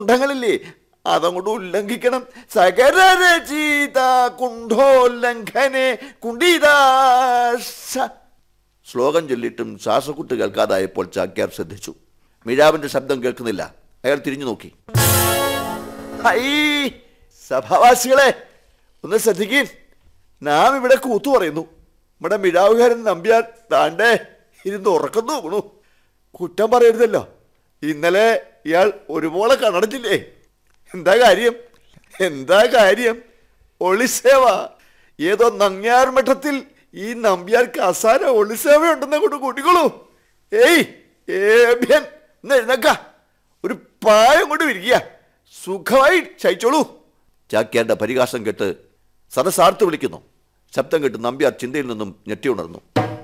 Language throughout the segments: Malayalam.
കുണ്ഠങ്ങളില്ലേ അതങ്ങോട്ട് ഉല്ലംഘിക്കണം സകരരചിത കുണ്ഠോല്ലംഘനെ കുണ്ടീതാശ ശ്ലോകം ചൊല്ലിയിട്ടും ശ്വാസക്കുട്ട് കേൾക്കാതായപ്പോൾ ചാക്യാർ ശ്രദ്ധിച്ചു മിഴാവിന്റെ ശബ്ദം കേൾക്കുന്നില്ല അയാൾ തിരിഞ്ഞു നോക്കി ഹൈ സഭാവാസികളെ ഒന്ന് ശ്രദ്ധിക്കീൻ നാം ഇവിടെ കൂത്തു പറയുന്നു നമ്മുടെ മിഴാവുകാരൻ നമ്പ്യാർ താണ്ടേ ഇരുന്ന് ഉറക്കം നോക്കണു കുറ്റം പറയരുതല്ലോ ഇന്നലെ ഇയാൾ ഒരുപോലെ കണ്ണടച്ചില്ലേ എന്താ കാര്യം എന്താ കാര്യം ഒളിസേവ ഏതോ നങ്ങ്യാർ മഠത്തിൽ ഈ നമ്പ്യാർക്ക് അസാര ഒളിസേവ ഉണ്ടെന്ന് കൊണ്ട് കൂട്ടിക്കോളൂ ഏയ് ഏഭ്യൻ എന്ന് എഴുന്നേക്ക ഒരു പായം കൊണ്ട് വിരിക്കുക സുഖമായി ശയിച്ചോളൂ ചാക്യാരുടെ പരിഹാസം കേട്ട് സദസാർത്ത് വിളിക്കുന്നു ശബ്ദം കേട്ട് നമ്പ്യാർ ചിന്തയിൽ നിന്നും ഞെട്ടിയുണർന്നു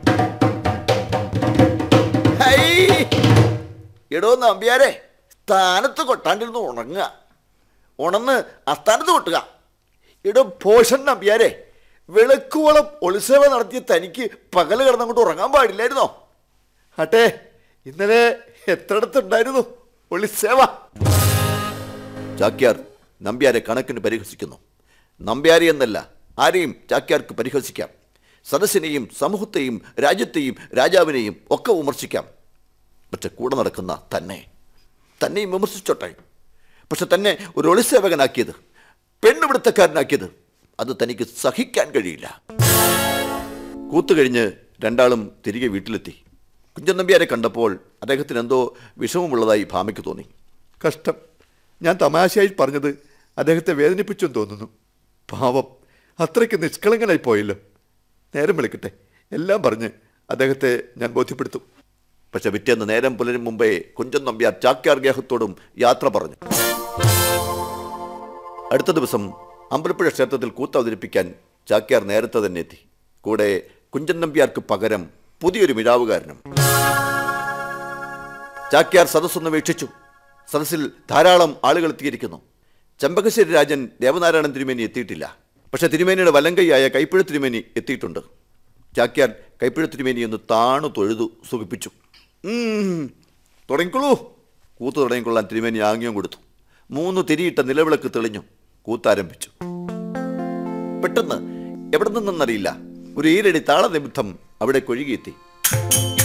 ഹൈ! എടോ നമ്പ്യാരെ സ്ഥാനത്ത് കൊട്ടാണ്ടിരുന്ന് ഉണങ്ങുക ഉണന്ന് അസ്ഥാനത്ത് കൊട്ടുക എടോ പോഷൻ നമ്പ്യാരെ വിളക്കുവളം ഒളിസേവ നടത്തിയ തനിക്ക് പകല് കിടന്നങ്ങോട്ട് ഉറങ്ങാൻ പാടില്ലായിരുന്നോ ആട്ടെ ഇന്നലെ എത്രയിടത്തുണ്ടായിരുന്നു ഒളിസേവ ചാക്യാർ നമ്പ്യാരെ കണക്കിന് പരിഹസിക്കുന്നു നമ്പ്യാരെ എന്നല്ല ആരെയും ചാക്യാർക്ക് പരിഹസിക്കാം സദസ്സിനെയും സമൂഹത്തെയും രാജ്യത്തെയും രാജാവിനെയും ഒക്കെ വിമർശിക്കാം പക്ഷെ കൂടെ നടക്കുന്ന തന്നെ തന്നെയും വിമർശിച്ചോട്ടെ പക്ഷെ തന്നെ ഒരു ഒളിസേവകനാക്കിയത് പെണ്ണുപിടുത്തക്കാരനാക്കിയത് അത് തനിക്ക് സഹിക്കാൻ കഴിയില്ല കൂത്തുകഴിഞ്ഞ് രണ്ടാളും തിരികെ വീട്ടിലെത്തി കുഞ്ചൻ നമ്പ്യാരെ കണ്ടപ്പോൾ അദ്ദേഹത്തിന് എന്തോ വിഷമമുള്ളതായി ഭാമയ്ക്ക് തോന്നി കഷ്ടം ഞാൻ തമാശയായി പറഞ്ഞത് അദ്ദേഹത്തെ വേദനിപ്പിച്ചെന്ന് തോന്നുന്നു പാവം അത്രയ്ക്ക് നിഷ്കളങ്കനായി പോയല്ലോ നേരം വിളിക്കട്ടെ എല്ലാം പറഞ്ഞ് അദ്ദേഹത്തെ ഞാൻ ബോധ്യപ്പെടുത്തും പക്ഷെ പിറ്റേന്ന് നേരം പുലരും മുമ്പേ കുഞ്ചൻ നമ്പ്യാർ ചാക്യാർ ഗേഹത്തോടും യാത്ര പറഞ്ഞു അടുത്ത ദിവസം അമ്പലപ്പുഴ ക്ഷേത്രത്തിൽ കൂത്ത് അവതരിപ്പിക്കാൻ ചാക്യാർ നേരത്തെ തന്നെ എത്തി കൂടെ കുഞ്ചൻ നമ്പ്യാർക്ക് പകരം പുതിയൊരു മിഴാവുകാരനും ചാക്യാർ സദസ്സൊന്ന് വീക്ഷിച്ചു സദസ്സിൽ ധാരാളം ആളുകൾ എത്തിയിരിക്കുന്നു ചെമ്പകശ്ശേരി രാജൻ ദേവനാരായണൻ തിരുമേനി എത്തിയിട്ടില്ല പക്ഷെ തിരുമേനിയുടെ വലങ്കൈയായ കൈപ്പുഴ തിരുമേനി എത്തിയിട്ടുണ്ട് ചാക്യാർ കൈപ്പുഴ തിരുമേനി ഒന്ന് താണു തൊഴുതു സുഖിപ്പിച്ചു ഉം, തുടങ്ങിക്കോളൂ കൂത്ത് തുടങ്ങിക്കൊള്ളാൻ തിരുമേനി ആംഗ്യം കൊടുത്തു മൂന്ന് തിരിയിട്ട നിലവിളക്ക് തെളിഞ്ഞു കൂത്താരംഭിച്ചു പെട്ടെന്ന് എവിടെ നിന്നെന്നറിയില്ല ഒരു ഈരടി താളനിമിത്തം അവിടെ കൊഴുകിയെത്തി